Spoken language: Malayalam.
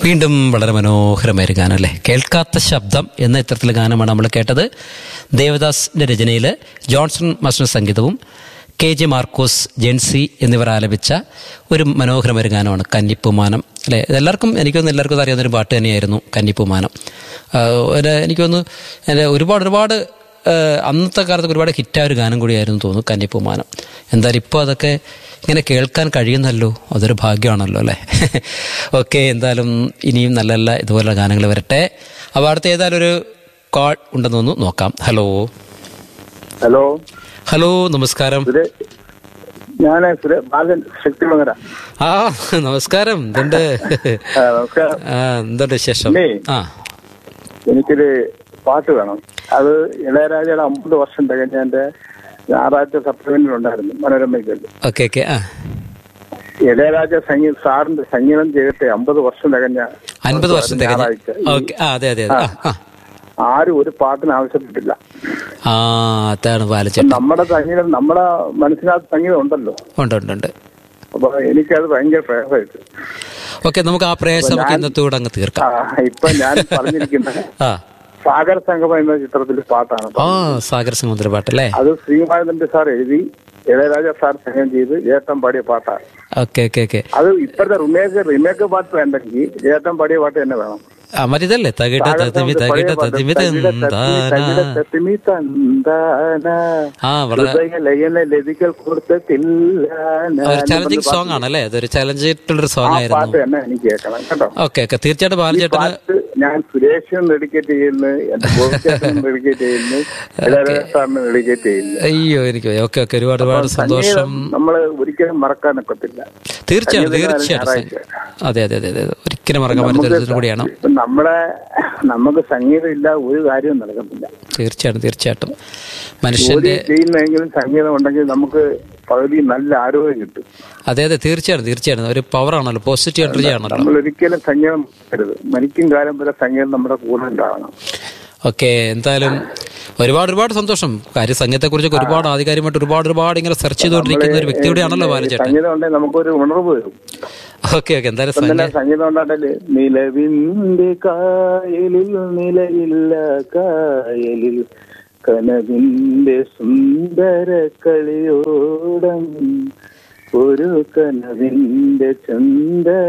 വീണ്ടും വളരെ മനോഹരമായ ഒരു ഗാനം അല്ലേ കേൾക്കാത്ത ശബ്ദം എന്ന ഇത്തരത്തിലെ ഗാനമാണ് നമ്മൾ കേട്ടത് ദേവദാസിന്റെ രചനയിൽ ജോൺസൺ മാസ്റ്റർ സംഗീതവും കെ ജെ മാർക്കോസ് ജെൻസി എന്നിവർ ആലപിച്ച ഒരു മനോഹരമായ ഒരു ഗാനമാണ് കന്നിപ്പുമാനം അല്ലേ ഇതെല്ലാവർക്കും എനിക്കൊന്ന് എല്ലാവർക്കും അറിയാവുന്ന ഒരു പാട്ട് തന്നെയായിരുന്നു കന്നിപ്പുമാനം ആഹ് ഒരു എനിക്കൊന്ന് എൻ്റെ ഒരുപാട് ഒരുപാട് ആഹ് അന്നത്തെ കാലത്ത് ഒരുപാട് ഹിറ്റായ ഒരു ഗാനം കൂടിയായിരുന്നു തോന്നുന്നു കന്നിപ്പുമാനം എന്തായാലും ഇപ്പോൾ അതൊക്കെ ഇങ്ങനെ കേൾക്കാൻ കഴിയുന്നല്ലോ അതൊരു ഭാഗ്യമാണല്ലോ അല്ലേ ഓക്കെ എന്തായാലും ഇനിയും നല്ല നല്ല ഇതുപോലുള്ള ഗാനങ്ങൾ വരട്ടെ അപ്പോൾ അടുത്ത ഏതായാലും ഒരു കോൾ ഉണ്ടെന്ന് തോന്നുന്നു നോക്കാം ഹലോ ഹലോ ഹലോ നമസ്കാരം സുരേ ഞാൻ സുരേ ബാലൻ ശക്തിമംഗല ആ നമസ്കാരം എന്തുണ്ട് ആ, നമസ്കാരം ആ എന്തുണ്ട് വിശേഷം പിന്നെ ആ എനിക്കൊരു പാട്ട് വേണം അത് ഇളയരാജയുടെ അമ്പത് വർഷം തികഞ്ഞ എന്റെ ഞായറാഴ്ച സപ്ലിമെന്റിൽ ഉണ്ടായിരുന്നു മനോരമയ്ക്ക് ഓക്കെ ഓക്കെ ആ ഇളയരാജ സംഗീത സാറിന്റെ സംഗീതം ചെയ്തിട്ട് അമ്പത് വർഷം തികഞ്ഞ അൻപത് വർഷം തികഞ്ഞ ഞായറാഴ്ച ഓക്കെ ആ അതെ അതെ അതെ ആ ആ ആരും ഒരു പാട്ടിന് ആവശ്യപ്പെട്ടില്ല ആ അതാണ് പാലച്ചേട്ടൻ നമ്മുടെ സംഗീതം നമ്മുടെ മനസ്സിനകത്ത് സംഗീതം ഉണ്ടല്ലോ ഉണ്ട് ഉണ്ട് ഉണ്ട് അപ്പൊ എനിക്കത് ഭയങ്കര പ്രയാസമായിട്ട് ഓക്കെ നമുക്ക് ആ പ്രയാസം നമുക്ക് ഇന്നത്തെ കൂടെ അങ്ങ് ആ, തീർക്കാം ഇപ്പൊ ഞാൻ പറഞ്ഞിരിക്കുന്നത് ആ സാഗര സംഗമം എന്ന ചിത്രത്തിലെ പാട്ടാണ് ആ സാഗർ സമുദ്ര പാട്ടല്ലേ അത് ശ്രീമാനന്ദന്റെ സാർ എഴുതി ഇളയരാജ സാർ സംഗം ചെയ്ത് ഏട്ടൻ പാടിയ പാട്ടാണ് ഓക്കെ ഓക്കെ ഓക്കെ അത് ഇപ്പോഴത്തെ റിമേക്ക് റിമേക്ക് പാട്ട് വേണ്ടെങ്കിൽ ഏട്ടൻ പാടിയ പാട്ട് തന്നെ വേണം ആ മറ്റേതല്ലേ തകിട തതിമി തകിട തതിമി തന്താന ആ വളരെ ലതികൾ കൊടുത്തില്ല ഒരു ചലഞ്ചിങ് സോങ് ആണല്ലേ അതൊരു ചലഞ്ച് ആയിട്ടുള്ളൊരു സോങ് പാട്ട് ആയിരുന്നു തന്നെ എനിക്ക് കേൾക്കണം കേട്ടോ ഓക്കെ ഓക്കെ തീർച്ചയായിട്ടും ബാലചേട്ടന് പാട്ട് ഞാൻ സുരേഷിനും ഡെഡിക്കേറ്റ് ചെയ്യുന്നു എന്റെ ഗോപിച്ചേട്ടനും ഡെഡിക്കേറ്റ് ചെയ്യുന്നു ഇളയരാജ സാറിനും ഡെഡിക്കേറ്റ് ചെയ്യുന്നു അയ്യോ എനിക്ക് ഓക്കെ ഓക്കെ ഒരുപാട് ഒരുപാട് സന്തോഷം നമ്മൾ ഒരിക്കലും മറക്കാനൊക്കത്തില്ല തീർച്ചയായും സംഗീതം തീർച്ചയായിട്ടും ഞായറാഴ്ച. അതെ അതെ അതെ അതെ ഒരിക്കലും മറക്കാൻ പറ്റുന്ന ഒരു കൂടിയാണ് ഇപ്പൊ നമ്മളെ നമുക്ക് സംഗീതം ഇല്ല ഒരു കാര്യവും നടക്കത്തില്ല തീർച്ചയായിട്ടും തീർച്ചയായിട്ടും ജോലി മനുഷ്യന്റെ ചെയ്യുന്നെങ്കിലും സംഗീതം ഉണ്ടെങ്കിൽ നമുക്ക് പകുതി നല്ല ആരോഗ്യം കിട്ടും അതെ അതെ തീർച്ചയായിട്ടും തീർച്ചയായിട്ടും ഒരു പവർ ആണല്ലോ പോസിറ്റീവ് എനർജി ആണല്ലോ നമ്മൾ ഒരിക്കലും സംഗീതം മറക്കരുത് മരിക്കും കാലം വരെ സംഗീതം നമ്മുടെ കൂടെ ഉണ്ടാവണം ഓക്കെ എന്തായാലും ഒരുപാട് ഒരുപാട് സന്തോഷം കാര്യം സംഗീതത്തെ കുറിച്ചൊക്കെ ഒരുപാട് ആധികാരികമായിട്ട് ഒരുപാട് ഒരുപാട് ഇങ്ങനെ സെർച്ച് ചെയ്തുകൊണ്ടിരിക്കുന്ന ഒരു വ്യക്തിയുടെയാണല്ലോ ബാലചേട്ടൻ സംഗീതം ഉണ്ടെങ്കിൽ നമുക്കൊരു ഉണർവ് വരും ഓക്കെ ഓക്കെ എന്തായാലും ഇപ്പം തന്നെ സംഗീത സംഗീതം ഉണ്ടാകല് നിലവിന്റെ കായലിൽ നിലയില്ല കായലിൽ കനവിന്റെ സുന്ദര കളിയോടം ഒരു കനവിന്റെ ചന്ദ